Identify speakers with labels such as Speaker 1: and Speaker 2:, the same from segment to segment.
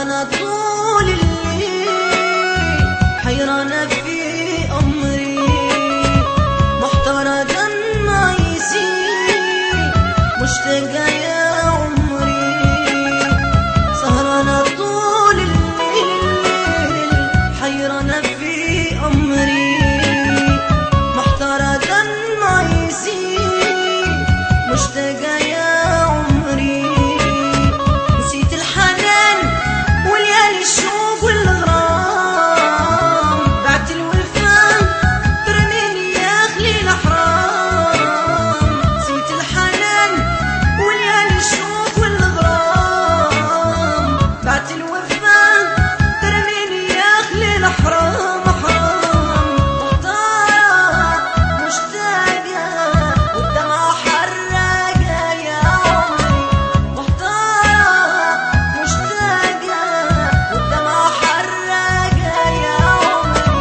Speaker 1: سهرانة طول الليل حيرانة في أمري محتارة دمع يسيل مشتاقة يا عمري سهرانة طول الليل حيرانة في أمري محتارة دمع يسيل مشتاقة يا عمري نسيت الحنان وليالي الشوق والغرام بعت الوفاء ترميني يا خليل حرام نسيت الحنان وليالي الشوق والغرام بعت الوفاء ترميني يا خليل حرام حرام محتارة مشتاقة والدمعة حراقة يا عمري محتارة مشتاقة والدمعة حراقة يا عمري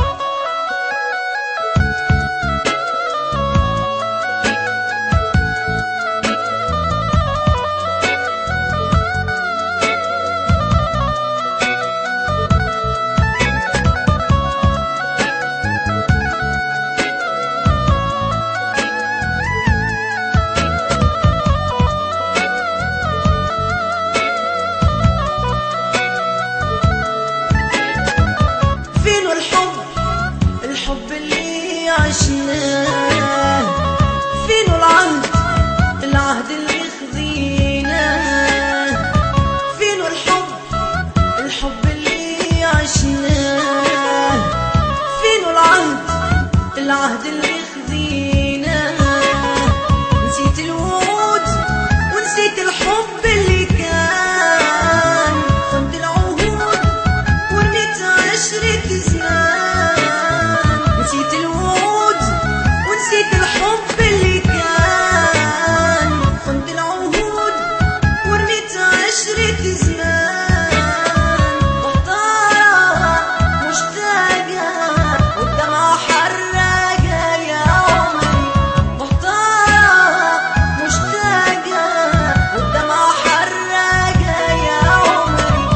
Speaker 1: فين الحب الحب اللي عشناه فين العهد العهد اللي خذيناه فين الحب الحب اللي عشناه فين العهد العهد اللي خذيناه نسيت الوعود ونسيت الحب اللي كان خنت العهود ورميت عشرة زمان نسيت الوعود ونسيت الحب اللي كان خنت العهود ورميت عشرة زمان محتارة مشتاقة والدمعة حراقة يا عمري محتارة مشتاقة والدمعة حراقة يا عمري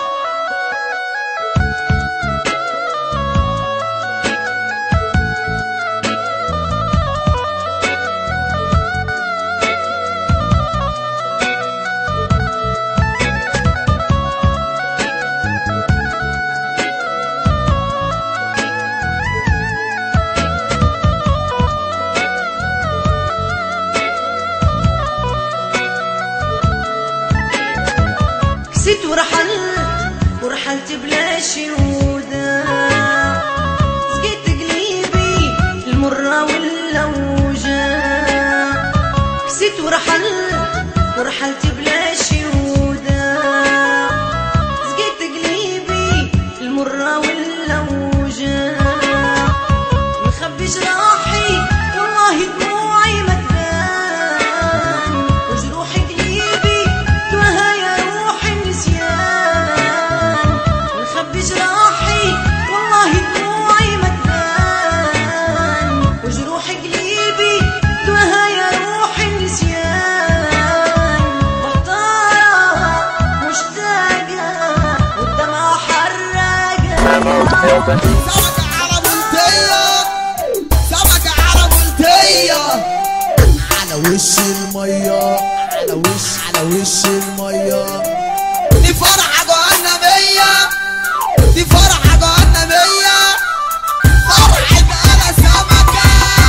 Speaker 1: كسيت ورحلت ورحلت بلا شهودة سقيت قليبي المرة واللوجة كسيت ورحلت ورحلت بلا شهودة سقيت قليبي المرة واللوجة مخبي جراحي والله دموعي ما تبان وجروح قلبي توها يا روح النسيان مخبي جراحي والله دموعي ما تبان وجروح قلبي توها يا روح النسيان محتارة مشتاقة والدمعة حراقة
Speaker 2: سمكة عربنتية سمكة عربنتية على وش المية على وش على وش المية دي فرحة جهنمية دي فرحة جهنمية فرحة أنا سمكة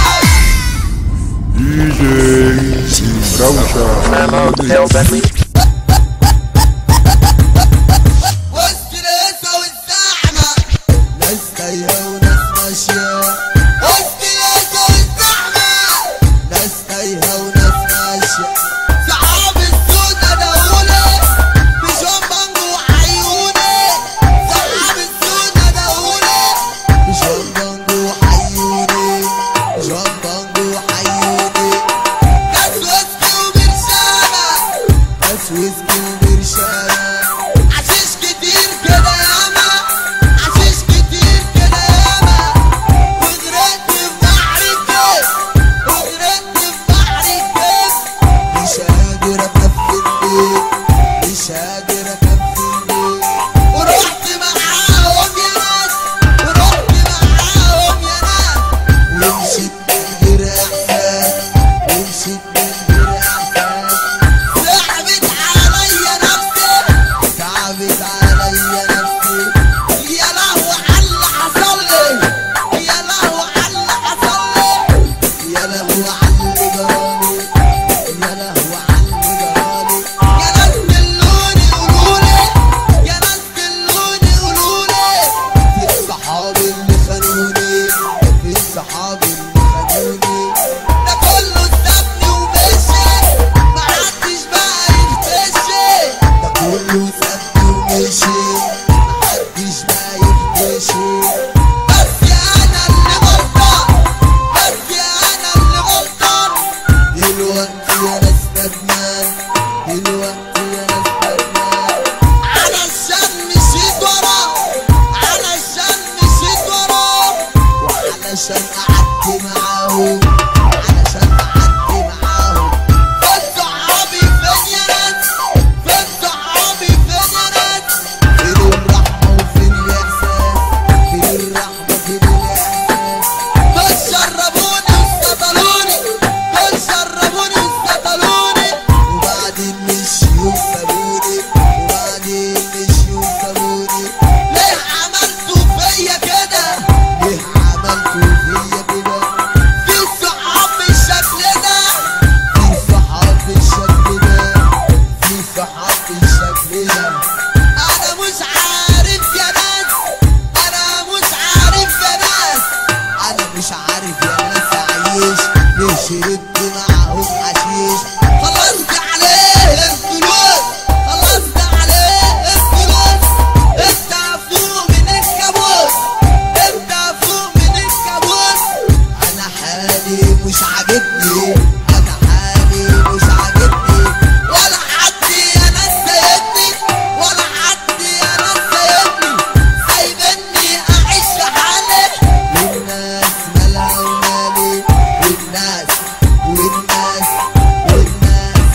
Speaker 2: وسط الهيصة والزحمة ناس تايهة وناس ماشية وسط الهيصة والزحمة ناس تايهة وناس ماشية صحاب السودة دولة عليا نفسي يا لهوي على اللي حصل لي يا لهوي على اللي حصل لي يا لهوي على اللي جرالي يا لهوي على اللي جرالي يا ناس دلوني قولولي يا ناس دلوني قولولي في الصحاب اللي خانوني في الصحاب اللي خانوني ده كله سابني ومشي محدش بقى يختشي ده كله سابني ومشي محدش بقى يختشي بس انا اللي غلطان بس انا اللي غلطان دلوقتي يا ناس ندمان دلوقتي يا ناس ندمان علشان مشيت وراه علشان مشيت وراه وعلشان قعدت معاهم علشان قعدت معاهم فين صحابي فين يا ناس فين صحابي فين يا ناس فين الرحمة وفين الإحساس فين الرحمة فين الإحساس دول شربوني واستطلوني دول شربوني واستطلوني وبعدين مشيوا وسابوني وبعدين مشيوا وسابوني ليه عملتوا فيا كده ليه عملتوا فيا كده في صحاب بالشكل ده في صحاب بالشكل ده في صحاب بالشكل ده انا مش عارف يا ناس انا مش عارف يا ناس انا مش عارف يا ناس اعيش ليه شربت معاهم حشيش خلصت عليه الفلوس خلصت عليه الفلوس انت فوق من الكابوس انت فوق من الكابوس انا حالي مش عاجبني انا حالي مش عاجبني ولا حد يا ناس سايبني ولا حد يا ناس سايبني سايبني اعيش في حالي والناس مالها ومالي والناس والناس والناس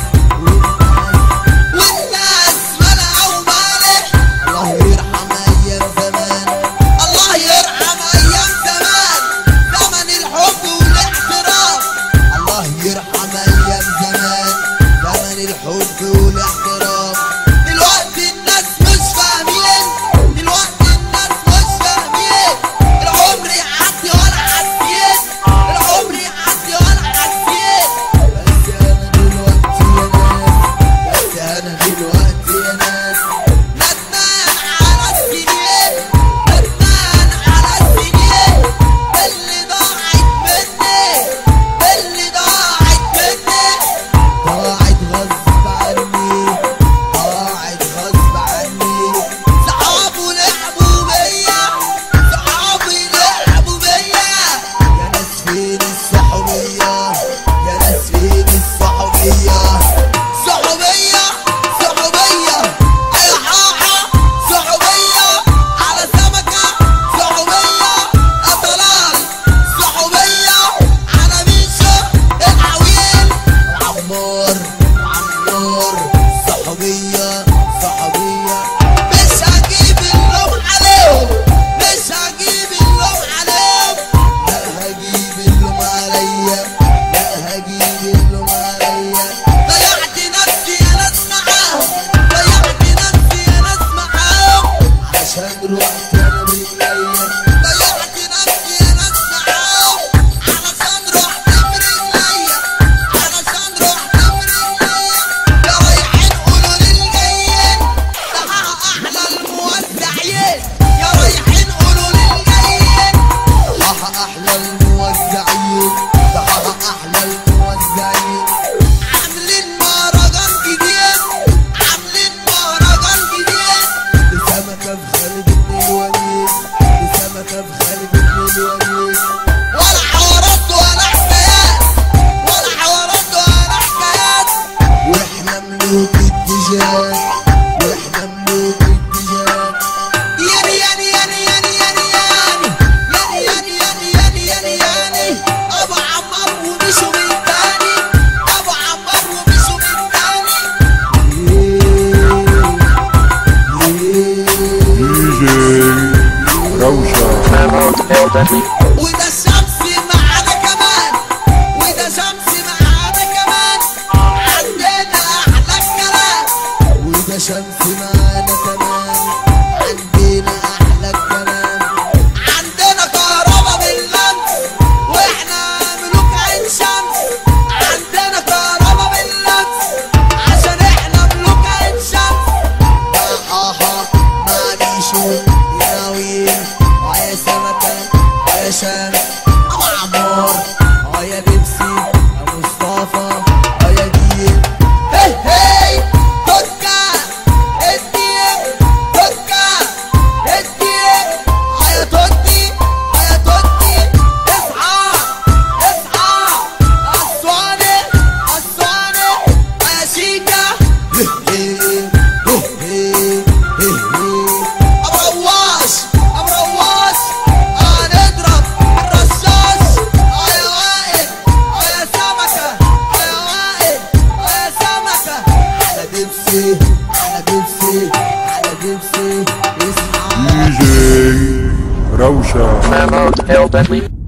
Speaker 2: والناس والناس مالها ومالي الله يرحم ايام زمان الله يرحم ايام زمان زمن الحب والاحترام الله يرحم ايام زمان زمن الحب والاحترام دلوقتي الناس مش فاهمين دلوقتي الناس مش فاهمين العمر يعدي ولا حاسين العمر يعدي ولا حاسين بس انا دلوقتي يا ناس بس انا دلوقتي يا ناس ندمان على السنين ندمان على السنين اللي ضاعت مني اللي ضاعت مني ضاعت غصب عني ضاعت غصب عني صحابه لعبوا بيا صحابي لعبوا بيا يا ناس فين الصحوبية يا ناس فين الصحوبية صحوبية صحوبية أيوة حاحة صحوبية على سمكة صحوبية أطلال صحوبية على ميشو العويل عمار عمار صحوبية صحوبية مش هجيب اللوم عليهم مش هجيب اللوم عليهم لا هجيب اللوم عليا لا هجيب اللوم عليا ضيعت نفسي يا ناس معاهم ضيعت نفسي يا ناس معاهم علشان رحت انا برجليا ضيعت نفسي يا ناس معاهم علشان رحت برجليا علشان رحت برجليا يا رايحين قولوا للجايين ده احلى الموزعين يا رايحين قولوا للجايين صحاها احلى الموزعين صحاها احلى الموزعين عاملين مهرجان جديد عاملين مهرجان جديد لسمكة في خالد بن الوليد لسمكة في خالد بن الوليد ولا حوارات ولا حكايات ولا حوارات ولا حكايات واحنا ملوك التجار واحنا ملوك التجار ياني ياني ياني ياني ياني ياني ياني ياني ياني ياني ياني ابو عمار ومشوا من تاني ابو عمار ومشوا من تاني
Speaker 3: DJ Rosa.
Speaker 2: وده الشمس معانا كمان وده شمس معانا كمان عندنا احلى الكلام وده شمس معانا كمان شو يا ويل اه يا سمكة اه يا شمس ابو عمار اه يا بيبسي يا مصطفى اه يا ديب هي هي تركا الديب تركا الديب اه يا توتي اه يا توتي اصحى اصحى اسواني اسواني اه يا شيكا أبرواش أبرواش هنضرب الرشاش آه يا وائل آه يا سمكة آه يا وائل آه يا سمكة على دبسي على دبسي على دبسي اصحى
Speaker 3: DJ روشة
Speaker 4: Memo L Bentley.